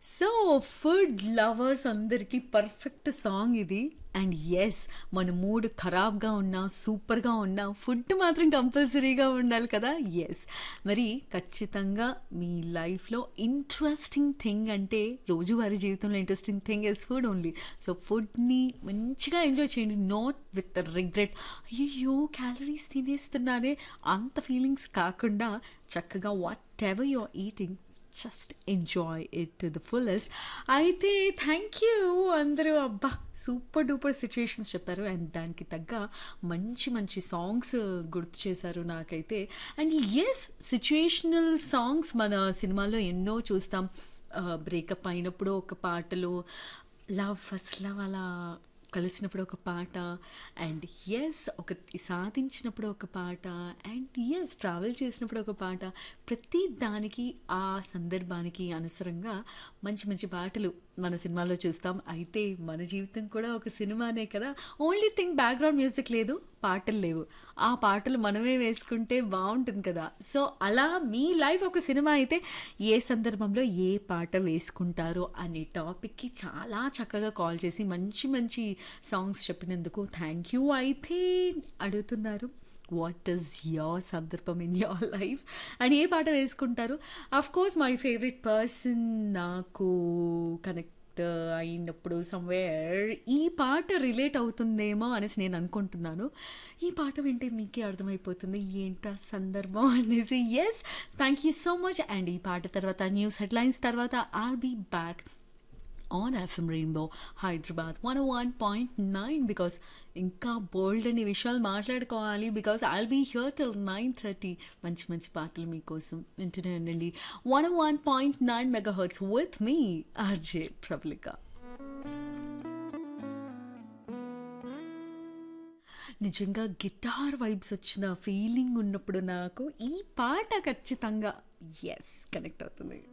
so food lovers అందరికీ perfect song ఇది and yes మన మూడ్ ఖరాబ్గా ఉన్నా సూపర్గా ఉన్నా ఫుడ్ మాత్రం కంపల్సరీగా ఉండాలి కదా ఎస్ మరి ఖచ్చితంగా మీ లైఫ్లో ఇంట్రెస్టింగ్ థింగ్ అంటే రోజువారీ జీవితంలో interesting thing is food only so ఫుడ్ని మంచిగా ఎంజాయ్ చేయండి నాట్ విత్ రిగ్రెట్ అయ్యో క్యాలరీస్ తినేస్తున్నానే అంత ఫీలింగ్స్ కాకుండా చక్కగా whatever your eating just enjoy it to the fullest అయితే థ్యాంక్ యూ అందరూ అబ్బా సూపర్ డూపర్ సిచ్యుయేషన్స్ చెప్పారు అండ్ దానికి తగ్గ మంచి మంచి సాంగ్స్ గుర్తు చేశారు నాకైతే అండ్ ఎస్ సిచ్యుయేషనల్ సాంగ్స్ మన సినిమాలో ఎన్నో చూస్తాం బ్రేకప్ అయినప్పుడు ఒక పాటలు లవ్ ఫస్ట్ లవ్ అలా కలిసినప్పుడు ఒక పాట అండ్ ఎస్ ఒక సాధించినప్పుడు ఒక పాట అండ్ ఎస్ ట్రావెల్ చేసినప్పుడు ఒక పాట ప్రతి దానికి ఆ సందర్భానికి అనుసరంగా మంచి మంచి పాటలు మన సినిమాలో చూస్తాం అయితే మన జీవితం కూడా ఒక సినిమానే కదా ఓన్లీ థింగ్ బ్యాక్గ్రౌండ్ మ్యూజిక్ లేదు పాటలు లేవు ఆ పాటలు మనమే వేసుకుంటే బాగుంటుంది కదా సో అలా మీ లైఫ్ ఒక సినిమా అయితే ఏ సందర్భంలో ఏ పాట వేసుకుంటారో అనే టాపిక్కి చాలా చక్కగా కాల్ చేసి మంచి మంచి సాంగ్స్ చెప్పినందుకు థ్యాంక్ యూ అయితే అడుగుతున్నారు వాట్ ఈస్ యోర్ సందర్భం ఇన్ యోర్ లైఫ్ అండ్ ఏ పాట వేసుకుంటారు of course my favourite person నాకు కనెక్ట్ అయినప్పుడు సమ్వేర్ ఈ పాట రిలేట్ అవుతుందేమో అనేసి నేను అనుకుంటున్నాను ఈ పాట వింటే మీకే అర్థమైపోతుంది ఏంట సందర్భం అనేసి yes thank you so much and ఈ పాట తర్వాత న్యూస్ హెడ్లైన్స్ తర్వాత I'll be back on FM rainbow Hyderabad one one point nine because ఇంకా బోల్డ్ అనే విషయాలు మాట్లాడుకోవాలి because I'll be here till nine thirty మంచి మంచి పాటలు మీకోసం వింటూనే ఉండండి one one point nine mega hearts with మీ ఆర్జే ప్రబలిక నిజంగా గిటార్ వైబ్స్ వచ్చిన ఫీలింగ్ ఉన్నప్పుడు నాకు ఈ పాట ఖచ్చితంగా ఎస్ కనెక్ట్ అవుతుంది